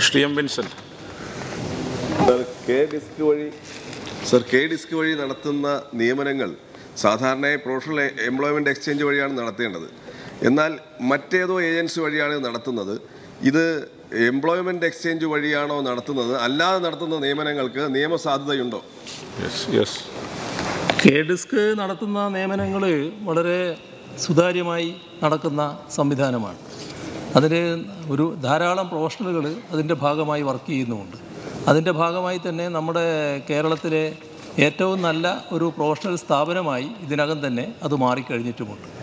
Shri M Vincent sir K DISC വഴി sir K DISC വഴി നടത്തുന്ന നിയമനങ്ങൾ സാധാരണയായി പ്രൊഫഷണൽ എംപ്ലോയ്മെൻറ്റ് എക്സ്ചേഞ്ച് വഴിയാണ് നടത്തേണ്ടത് എന്നാൽ മറ്റേതോ ഏജൻസി വഴിയാണ് ഇത് നടത്തുന്നത് ഇത് എംപ്ലോയ്മെൻറ്റ് എക്സ്ചേഞ്ച് വഴിയാണോ നടത്തുന്നത് അല്ലാതെ നടത്തുന്ന നിയമനങ്ങൾക്ക് നിയമസാധുതയുണ്ടോ യെസ് യെസ് കെ ഡിസ്ക് നടത്തുന്ന നിയമനങ്ങൾ വളരെ സുതാര്യമായി നടക്കുന്ന സംവിധാനമാണ് അതിന് ഒരു ധാരാളം പ്രൊഫഷണലുകൾ അതിൻ്റെ ഭാഗമായി വർക്ക് ചെയ്യുന്നുമുണ്ട് അതിൻ്റെ ഭാഗമായി തന്നെ നമ്മുടെ കേരളത്തിലെ ഏറ്റവും നല്ല ഒരു പ്രൊഫഷണൽ സ്ഥാപനമായി ഇതിനകം തന്നെ അത് മാറിക്കഴിഞ്ഞിട്ടുമുണ്ട്